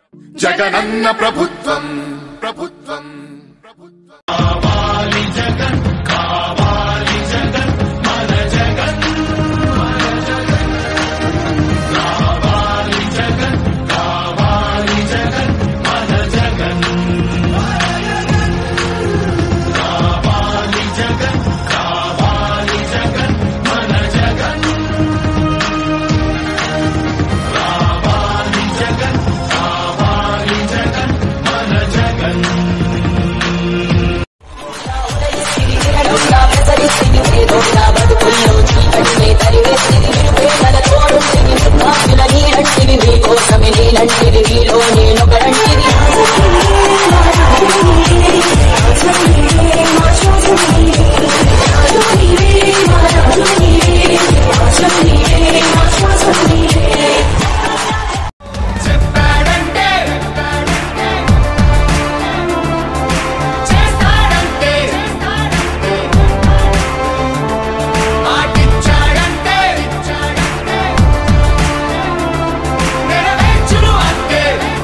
జగనన్న ప్రభుత్వం ప్రభుత్వం చెప్పాడంటే చేస్తాడంటే మాటిచ్చాడంటే నెరవేర్చును అంతే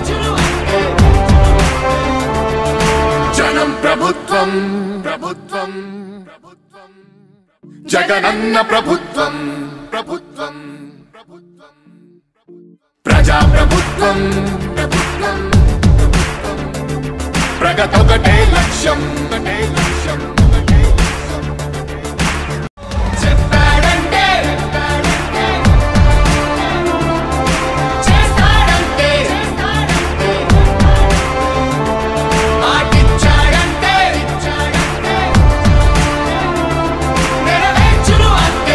జనం ప్రభుత్వం ప్రభుత్వం ప్రభుత్వం జగనన్న ప్రభుత్వం ప్రభుత్వం ప్రభుత్వం ప్రజా ప్రభుత్వం ప్రభుత్వం ప్రగతొకటే లక్ష్యం ఒకటే లక్ష్యం ఒకటే లక్ష్యం చెప్పాడంటే చేస్తాడంటే మాటిచ్చాడంటే నెరవేర్చును అంతే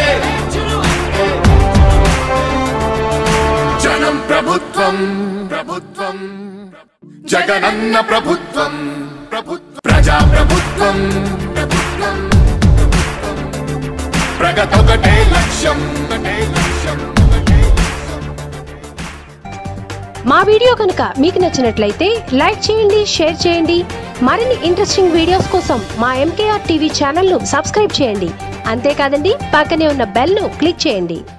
జనం ప్రభుత్వం ప్రభుత్వం జగనన్న ప్రభుత్వం ప్రభుత్వం ప్రజా ప్రభుత్వం ప్రభుత్వం ప్రగతొకటే లక్ష్యం ఒకటే లక్ష్యం ఒకటే లక్ష్యం మా వీడియో కనుక మీకు నచ్చినట్లయితే లైక్ చేయండి షేర్ చేయండి మరిన్ని ఇంట్రెస్టింగ్ వీడియోస్ కోసం మా ఎంకేఆర్ టీవీ ఛానల్ను సబ్స్క్రైబ్ చేయండి అంతేకాదండి పక్కనే ఉన్న బెల్ను క్లిక్ చేయండి